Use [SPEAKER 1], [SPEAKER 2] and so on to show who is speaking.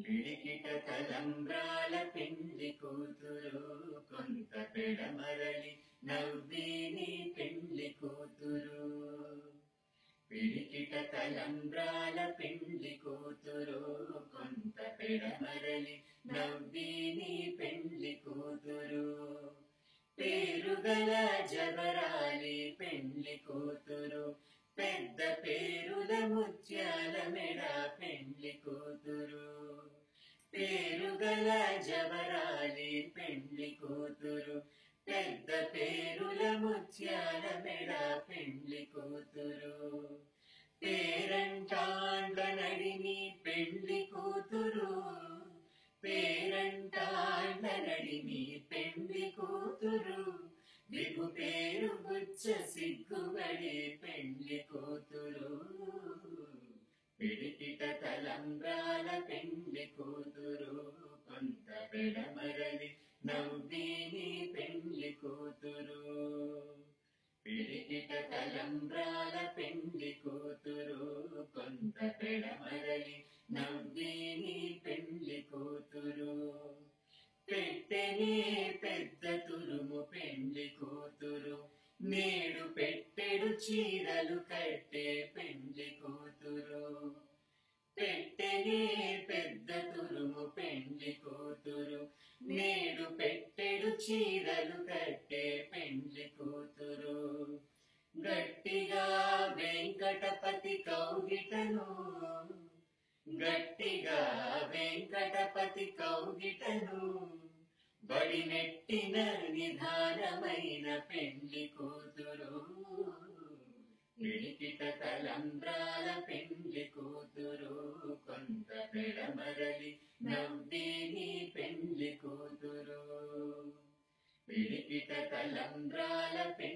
[SPEAKER 1] పిడికిట తలంబ్రాల పెండ్లి కూతురు కొంత పెడమరలి నవ్విని పెండ్లి కూతురు పిడికిట తలంబ్రాల పెండ్లి కూతురు కొంత పెడమరలి నవ్విని పెండ్లి కూతురు పేరుగల జబరాలి పెండ్లి కూతురు పెద్ద పేరుల ముత్యాల మెడ పెండ్లి కూతురు పేరుగల జబరాలి పెండ్లి కూతురు పెద్ద పేరుల ముత్యాల మెడ పెండ్లి కూతురు పేరంటాండ నడిని పెండ్లి కూతురు పేరంటాండ నడిని పెండ్లి కూతురు విగు పేరు బుచ్చ సిగ్గుబడి పెండ్లి కూతురు పిడికిట తలంబ్రాల పెండ్లి కూతురు కొంత పెడమరలి నవ్విని పెండ్లి కూతురు పిడికిట తలంబ్రాల పెండ్లి కూతురు కొంత పెడమరలి నవ్విని పెండ్లి కూతురు పెట్టెనే పెద్ద తురుము పెండ్లి కూతురు నేడు పెట్టెడు చీరలు కట్టే పెండ్లి కూతురు పెట్టెనే పెద్ద తురుము పెండ్లి కూతురు నేడు పెట్టెడు చీరలు కట్టే పెండ్లి కూతురు గట్టిగా వెంకటపతి కౌగిటను గట్టిగా వెంకటపతి కౌగిటను బడి నెట్టిన నిధానమైన పెండ్లి కూతురు పిడికిట తలంబ్రాల పెండ్లి కూతురు కొంత పెడమరలి నవ్విని పెండ్లి కూతురు పిడికిట తలంబ్రాల పెండ్లి